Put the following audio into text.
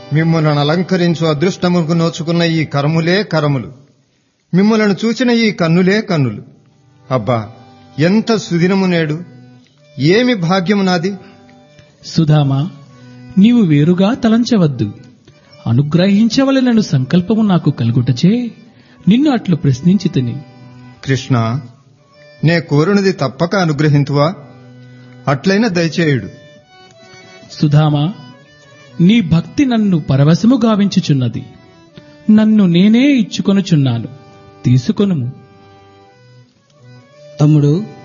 మిమ్మలను అలంకరించు అదృష్టముకు నోచుకున్న ఈ కరములే కరములు మిమ్మలను చూచిన ఈ కన్నులే కన్నులు అబ్బా ఎంత సుదినము నేడు ఏమి భాగ్యము నాది సుధామా నీవు వేరుగా తలంచవద్దు అనుగ్రహించవలెనను సంకల్పము నాకు కలుగుటచే నిన్ను అట్లు ప్రశ్నించి తిని కృష్ణ నే కోరునది తప్పక అనుగ్రహింతువా అట్లైన దయచేయుడు సుధామా నీ భక్తి నన్ను పరవశము గావించుచున్నది నన్ను నేనే ఇచ్చుకొనుచున్నాను తీసుకొనుము తమ్ముడు